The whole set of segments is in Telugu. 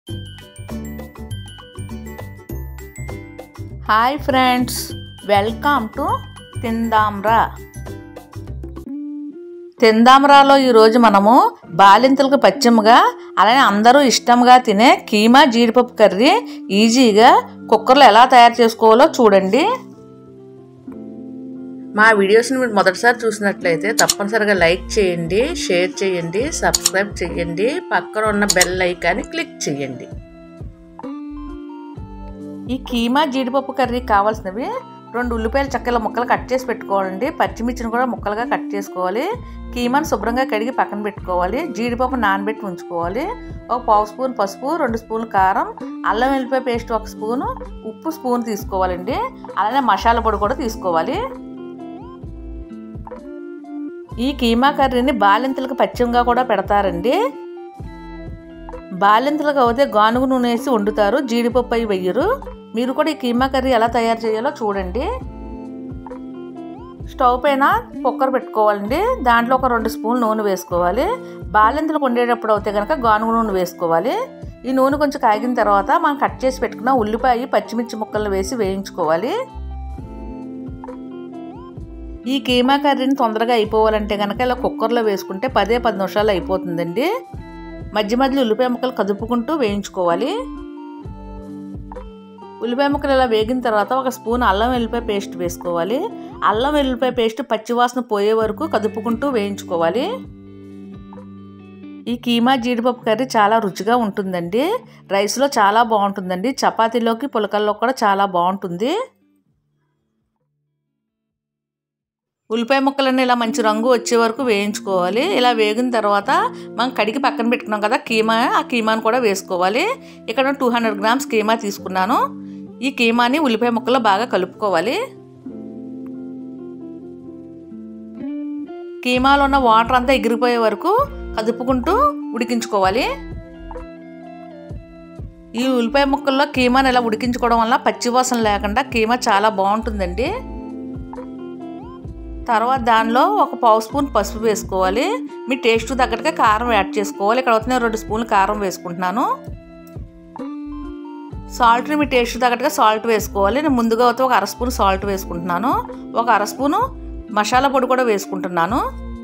hi friends welcome to Tindamra తిందాంరాలో ఈరోజు మనము బాలింతలకు పచ్చిమగా అలానే అందరూ ఇష్టంగా తినే కీమా జీడిపప్పు కర్రీ ఈజీగా కుక్కర్లో ఎలా తయారు చేసుకోవాలో చూడండి మా వీడియోస్ని మీరు మొదటిసారి చూసినట్లయితే తప్పనిసరిగా లైక్ చేయండి షేర్ చేయండి సబ్స్క్రైబ్ చేయండి పక్కన ఉన్న బెల్ ఐకాన్ని క్లిక్ చేయండి ఈ కీమా జీడిపప్పు కర్రీ కావాల్సినవి రెండు ఉల్లిపాయలు చక్కల ముక్కలు కట్ చేసి పెట్టుకోవాలండి పచ్చిమిర్చిని కూడా ముక్కలుగా కట్ చేసుకోవాలి కీమాని శుభ్రంగా కడిగి పక్కన పెట్టుకోవాలి జీడిపప్పు నానబెట్టి ఉంచుకోవాలి ఒక పావు స్పూన్ పసుపు రెండు స్పూన్లు కారం అల్లం వెల్లిపాయ పేస్ట్ ఒక స్పూను ఉప్పు స్పూన్ తీసుకోవాలండి అలానే మసాలా పొడి కూడా తీసుకోవాలి ఈ కీమా కర్రీని బాలింతలకు పచ్చిమంగా కూడా పెడతారండి బాలింతలకు అయితే గానుగు నూనె వేసి వండుతారు జీడిపప్పు అవి వెయ్యరు మీరు కూడా ఈ కీమా కర్రీ ఎలా తయారు చేయాలో చూడండి స్టవ్ పైన కుక్కర్ పెట్టుకోవాలండి దాంట్లో ఒక రెండు స్పూన్లు నూనె వేసుకోవాలి బాలింతలకు వండేటప్పుడు అయితే కనుక గానుగు నూనె వేసుకోవాలి ఈ నూనె కొంచెం కాగిన తర్వాత మనం కట్ చేసి పెట్టుకున్న ఉల్లిపాయ పచ్చిమిర్చి ముక్కలు వేసి వేయించుకోవాలి ఈ కీమా కర్రీని తొందరగా అయిపోవాలంటే కనుక ఇలా కుక్కర్లో వేసుకుంటే పదే పది నిమిషాలు అయిపోతుందండి మధ్య మధ్యలో ఉల్లిపాయ ముక్కలు కదుపుకుంటూ వేయించుకోవాలి ఉల్లిపాయ ముక్కలు ఇలా వేగిన తర్వాత ఒక స్పూన్ అల్లం వెల్లిపాయ పేస్ట్ వేసుకోవాలి అల్లం వెల్లిపాయ పేస్ట్ పచ్చివాసన పోయే వరకు కదుపుకుంటూ వేయించుకోవాలి ఈ కీమా జీడిపప్పు కర్రీ చాలా రుచిగా ఉంటుందండి రైస్లో చాలా బాగుంటుందండి చపాతీలోకి పులకల్లో కూడా చాలా బాగుంటుంది ఉల్లిపాయ ముక్కలన్నీ ఇలా మంచి రంగు వచ్చే వరకు వేయించుకోవాలి ఇలా వేగిన తర్వాత మనం కడిగి పక్కన పెట్టుకున్నాం కదా కీమా ఆ కీమాని కూడా వేసుకోవాలి ఇక్కడ టూ హండ్రెడ్ గ్రామ్స్ కీమా తీసుకున్నాను ఈ కీమాని ఉల్లిపాయ ముక్కలో బాగా కలుపుకోవాలి కీమాలో ఉన్న వాటర్ అంతా ఎగిరిపోయే వరకు కదుపుకుంటూ ఉడికించుకోవాలి ఈ ఉల్లిపాయ ముక్కల్లో కీమాని ఇలా ఉడికించుకోవడం వల్ల పచ్చివాసన లేకుండా కీమా చాలా బాగుంటుందండి తర్వాత దానిలో ఒక పావు స్పూన్ పసుపు వేసుకోవాలి మీ టేస్ట్ తగ్గట్టుగా కారం యాడ్ చేసుకోవాలి ఇక్కడ అవుతున్న రెండు స్పూన్లు కారం వేసుకుంటున్నాను సాల్ట్ని మీ టేస్ట్ తగ్గట్టుగా సాల్ట్ వేసుకోవాలి నేను ముందుగా అయితే ఒక అర స్పూన్ సాల్ట్ వేసుకుంటున్నాను ఒక అర స్పూను మసాలా పొడి కూడా వేసుకుంటున్నాను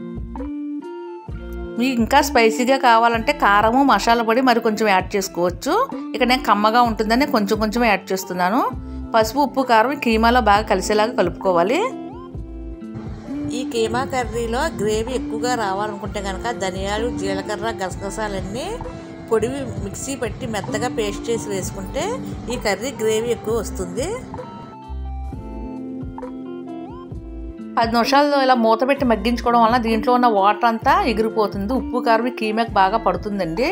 మీకు ఇంకా స్పైసీగా కావాలంటే కారము మసాలా పొడి మరి కొంచెం యాడ్ చేసుకోవచ్చు ఇక్కడ నేను కమ్మగా ఉంటుందని కొంచెం కొంచెం యాడ్ చేస్తున్నాను పసుపు ఉప్పు కారం కీమాలో బాగా కలిసేలాగా కలుపుకోవాలి ఈ కీమా కర్రీలో గ్రేవీ ఎక్కువగా రావాలనుకుంటే కనుక ధనియాలు జీలకర్ర గసగసాలన్నీ పొడివి మిక్సీ పెట్టి మెత్తగా పేస్ట్ చేసి వేసుకుంటే ఈ కర్రీ గ్రేవీ ఎక్కువ వస్తుంది పది నిమిషాలు ఇలా మూత పెట్టి మగ్గించుకోవడం వలన దీంట్లో ఉన్న వాటర్ అంతా ఎగిరిపోతుంది ఉప్పు కారం కీమాకి బాగా పడుతుందండి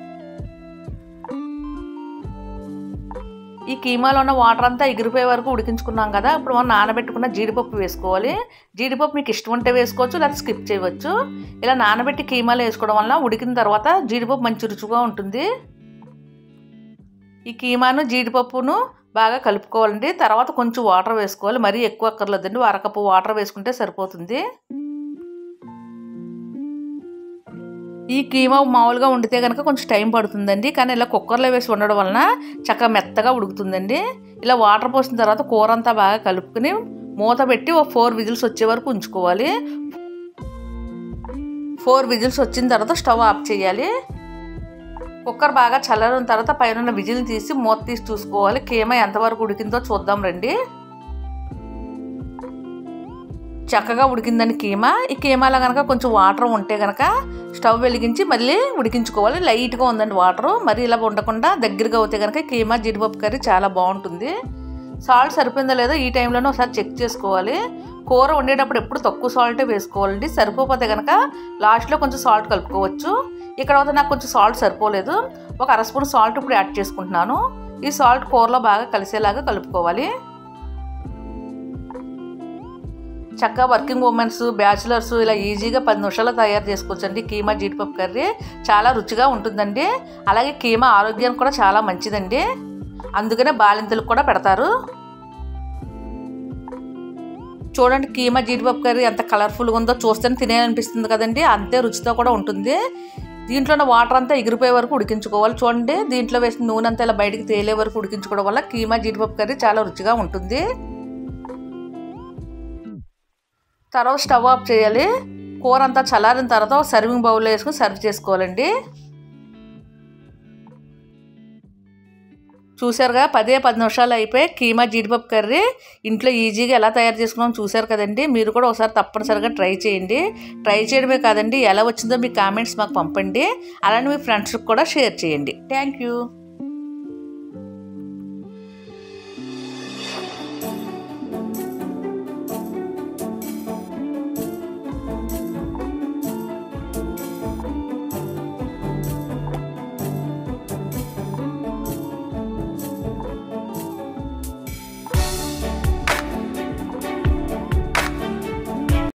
ఈ కీమాలో ఉన్న వాటర్ అంతా ఎగిరిపోయే వరకు ఉడికించుకున్నాం కదా ఇప్పుడు మనం నానబెట్టుకున్న జీడిపప్పు వేసుకోవాలి జీడిపప్పు మీకు ఇష్టం ఉంటే వేసుకోవచ్చు లేదా స్కిప్ చేయవచ్చు ఇలా నానబెట్టి కీమాలో వేసుకోవడం వల్ల ఉడికిన తర్వాత జీడిపప్పు మంచి రుచిగా ఉంటుంది ఈ కీమాను జీడిపప్పును బాగా కలుపుకోవాలండి తర్వాత కొంచెం వాటర్ వేసుకోవాలి మరీ ఎక్కువ అక్కర్లేదండి అరకప్పు వాటర్ వేసుకుంటే సరిపోతుంది ఈ కీమా మామూలుగా వండితే కనుక కొంచెం టైం పడుతుందండి కానీ ఇలా కుక్కర్లో వేసి వండడం వలన చక్కగా మెత్తగా ఉడుకుతుందండి ఇలా వాటర్ పోసిన తర్వాత కూర అంతా బాగా కలుపుకొని మూత పెట్టి ఒక ఫోర్ విజిల్స్ వచ్చే వరకు ఉంచుకోవాలి ఫోర్ విజిల్స్ వచ్చిన తర్వాత స్టవ్ ఆఫ్ చేయాలి కుక్కర్ బాగా చల్లారిన తర్వాత పైన విజిల్ తీసి మూత తీసి చూసుకోవాలి కీమా ఎంతవరకు ఉడికిందో చూద్దాం రండి చక్కగా ఉడికిందని కీమా ఈ కీమాలో కనుక కొంచెం వాటర్ ఉంటే కనుక స్టవ్ వెలిగించి మళ్ళీ ఉడికించుకోవాలి లైట్గా ఉందండి వాటర్ మరి ఇలా ఉండకుండా దగ్గరగా అవుతే కనుక కీమా జీడిపప్పు కర్రీ చాలా బాగుంటుంది సాల్ట్ సరిపోయిందో లేదో ఈ టైంలోనే ఒకసారి చెక్ చేసుకోవాలి కూర వండేటప్పుడు ఎప్పుడు తక్కువ సాల్టే వేసుకోవాలండి సరిపోతే కనుక లాస్ట్లో కొంచెం సాల్ట్ కలుపుకోవచ్చు ఇక్కడ అయితే నాకు కొంచెం సాల్ట్ సరిపోలేదు ఒక అర స్పూన్ సాల్ట్ ఇప్పుడు యాడ్ చేసుకుంటున్నాను ఈ సాల్ట్ కూరలో బాగా కలిసేలాగా కలుపుకోవాలి చక్కగా వర్కింగ్ ఉమెన్స్ బ్యాచులర్స్ ఇలా ఈజీగా పది నిమిషాలు తయారు చేసుకోవచ్చండి కీమా జీడిపప్పు కర్రీ చాలా రుచిగా ఉంటుందండి అలాగే కీమా ఆరోగ్యానికి కూడా చాలా మంచిదండి అందుకనే బాలింతలకు కూడా పెడతారు చూడండి కీమా జీడిపప్పు కర్రీ ఎంత కలర్ఫుల్గా ఉందో చూస్తేనే తినేయాలనిపిస్తుంది కదండి అంతే రుచితో కూడా ఉంటుంది దీంట్లో ఉన్న వాటర్ అంతా ఎగిరిపోయే వరకు ఉడికించుకోవాలి చూడండి దీంట్లో వేసిన నూనె అంతా ఇలా బయటికి తేలే వరకు ఉడికించుకోవడం వల్ల కీమా జీడిపప్పు కర్రీ చాలా రుచిగా ఉంటుంది తర్వాత స్టవ్ ఆఫ్ చేయాలి కూర అంతా చల్లారిన తర్వాత ఒక సర్వింగ్ బౌల్లో వేసుకుని సర్వ్ చేసుకోవాలండి చూసారుగా పదే పది నిమిషాలు అయిపోయి కీమా జీడిపప్పు కర్రీ ఇంట్లో ఈజీగా ఎలా తయారు చేసుకున్నాం చూసారు కదండి మీరు కూడా ఒకసారి తప్పనిసరిగా ట్రై చేయండి ట్రై చేయడమే కాదండి ఎలా వచ్చిందో మీ కామెంట్స్ మాకు పంపండి అలానే మీ ఫ్రెండ్స్కి కూడా షేర్ చేయండి థ్యాంక్ యూ